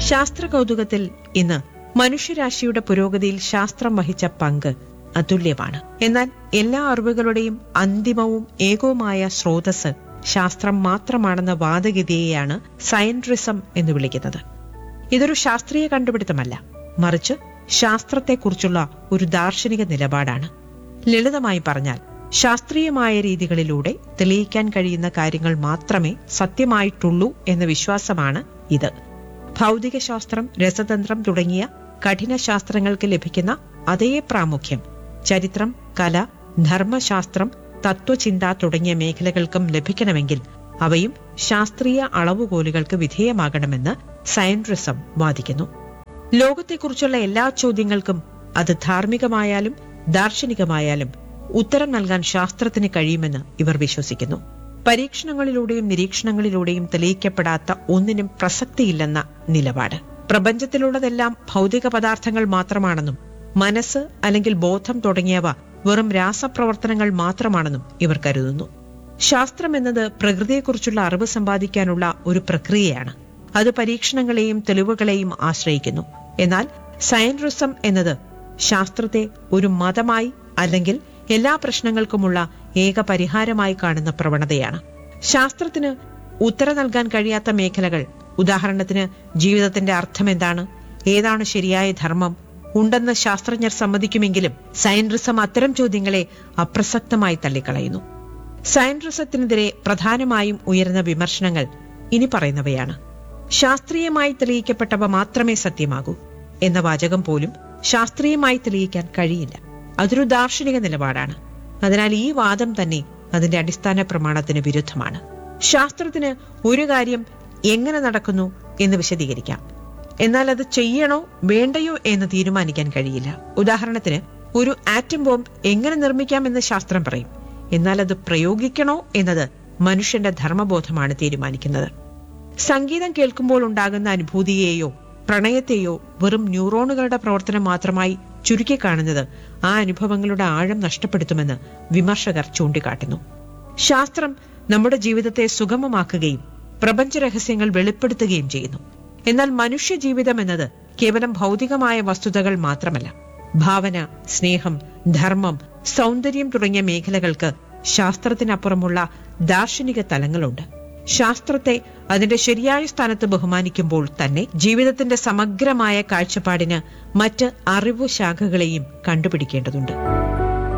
ശാസ്ത്ര കൗതുകത്തിൽ ഇന്ന് മനുഷ്യരാശിയുടെ പുരോഗതിയിൽ ശാസ്ത്രം വഹിച്ച പങ്ക് അതുല്യമാണ് എന്നാൽ എല്ലാ അറിവുകളുടെയും അന്തിമവും ഏകവുമായ സ്രോതസ് ശാസ്ത്രം മാത്രമാണെന്ന വാദഗതിയെയാണ് സയൻട്രിസം എന്ന് വിളിക്കുന്നത് ഇതൊരു ശാസ്ത്രീയ കണ്ടുപിടുത്തമല്ല മറിച്ച് ശാസ്ത്രത്തെക്കുറിച്ചുള്ള ഒരു ദാർശനിക നിലപാടാണ് ലളിതമായി പറഞ്ഞാൽ ശാസ്ത്രീയമായ രീതികളിലൂടെ തെളിയിക്കാൻ കഴിയുന്ന കാര്യങ്ങൾ മാത്രമേ സത്യമായിട്ടുള്ളൂ എന്ന വിശ്വാസമാണ് ഇത് ഭൗതികശാസ്ത്രം രസതന്ത്രം തുടങ്ങിയ കഠിന ശാസ്ത്രങ്ങൾക്ക് ലഭിക്കുന്ന അതേ പ്രാമുഖ്യം ചരിത്രം കല ധർമ്മശാസ്ത്രം തത്വചിന്ത തുടങ്ങിയ മേഖലകൾക്കും ലഭിക്കണമെങ്കിൽ അവയും ശാസ്ത്രീയ അളവുകോലുകൾക്ക് വിധേയമാകണമെന്ന് സയൻട്രിസം വാദിക്കുന്നു ലോകത്തെക്കുറിച്ചുള്ള എല്ലാ ചോദ്യങ്ങൾക്കും അത് ധാർമ്മികമായാലും ദാർശനികമായാലും ഉത്തരം നൽകാൻ ശാസ്ത്രത്തിന് കഴിയുമെന്ന് ഇവർ വിശ്വസിക്കുന്നു പരീക്ഷണങ്ങളിലൂടെയും നിരീക്ഷണങ്ങളിലൂടെയും തെളിയിക്കപ്പെടാത്ത ഒന്നിനും പ്രസക്തിയില്ലെന്ന നിലപാട് പ്രപഞ്ചത്തിലുള്ളതെല്ലാം ഭൗതിക പദാർത്ഥങ്ങൾ മാത്രമാണെന്നും മനസ്സ് അല്ലെങ്കിൽ ബോധം തുടങ്ങിയവ വെറും രാസപ്രവർത്തനങ്ങൾ മാത്രമാണെന്നും ഇവർ കരുതുന്നു ശാസ്ത്രം എന്നത് പ്രകൃതിയെക്കുറിച്ചുള്ള അറിവ് സമ്പാദിക്കാനുള്ള ഒരു പ്രക്രിയയാണ് അത് പരീക്ഷണങ്ങളെയും തെളിവുകളെയും ആശ്രയിക്കുന്നു എന്നാൽ സയൻറിസം എന്നത് ശാസ്ത്രത്തെ ഒരു മതമായി അല്ലെങ്കിൽ എല്ലാ പ്രശ്നങ്ങൾക്കുമുള്ള ഏക പരിഹാരമായി കാണുന്ന പ്രവണതയാണ് ശാസ്ത്രത്തിന് ഉത്തരം നൽകാൻ കഴിയാത്ത മേഖലകൾ ഉദാഹരണത്തിന് ജീവിതത്തിന്റെ അർത്ഥം എന്താണ് ഏതാണ് ശരിയായ ധർമ്മം ഉണ്ടെന്ന് ശാസ്ത്രജ്ഞർ സമ്മതിക്കുമെങ്കിലും സയൻറിസം അത്തരം ചോദ്യങ്ങളെ അപ്രസക്തമായി തള്ളിക്കളയുന്നു സയൻറിസത്തിനെതിരെ പ്രധാനമായും ഉയർന്ന വിമർശനങ്ങൾ ഇനി പറയുന്നവയാണ് ശാസ്ത്രീയമായി തെളിയിക്കപ്പെട്ടവ മാത്രമേ സത്യമാകൂ എന്ന വാചകം പോലും ശാസ്ത്രീയമായി തെളിയിക്കാൻ കഴിയില്ല അതൊരു ദാർശനിക നിലപാടാണ് അതിനാൽ ഈ വാദം തന്നെ അതിന്റെ അടിസ്ഥാന പ്രമാണത്തിന് വിരുദ്ധമാണ് ശാസ്ത്രത്തിന് ഒരു കാര്യം എങ്ങനെ നടക്കുന്നു എന്ന് വിശദീകരിക്കാം എന്നാൽ അത് ചെയ്യണോ വേണ്ടയോ എന്ന് തീരുമാനിക്കാൻ കഴിയില്ല ഉദാഹരണത്തിന് ഒരു ആറ്റം ബോംബ് എങ്ങനെ നിർമ്മിക്കാമെന്ന് ശാസ്ത്രം പറയും എന്നാൽ അത് പ്രയോഗിക്കണോ എന്നത് മനുഷ്യന്റെ ധർമ്മബോധമാണ് തീരുമാനിക്കുന്നത് സംഗീതം കേൾക്കുമ്പോൾ ഉണ്ടാകുന്ന അനുഭൂതിയെയോ പ്രണയത്തെയോ വെറും ന്യൂറോണുകളുടെ പ്രവർത്തനം മാത്രമായി ചുരുക്കി കാണുന്നത് ആ അനുഭവങ്ങളുടെ ആഴം നഷ്ടപ്പെടുത്തുമെന്ന് വിമർശകർ ചൂണ്ടിക്കാട്ടുന്നു ശാസ്ത്രം നമ്മുടെ ജീവിതത്തെ സുഗമമാക്കുകയും പ്രപഞ്ച രഹസ്യങ്ങൾ വെളിപ്പെടുത്തുകയും ചെയ്യുന്നു എന്നാൽ മനുഷ്യ ജീവിതം എന്നത് കേവലം ഭൗതികമായ വസ്തുതകൾ മാത്രമല്ല ഭാവന സ്നേഹം ധർമ്മം സൗന്ദര്യം തുടങ്ങിയ മേഖലകൾക്ക് ശാസ്ത്രത്തിനപ്പുറമുള്ള ദാർശനിക തലങ്ങളുണ്ട് ശാസ്ത്രത്തെ അതിന്റെ ശരിയായ സ്ഥാനത്ത് ബഹുമാനിക്കുമ്പോൾ തന്നെ ജീവിതത്തിന്റെ സമഗ്രമായ കാഴ്ചപ്പാടിന് മറ്റ് അറിവു ശാഖകളെയും കണ്ടുപിടിക്കേണ്ടതുണ്ട്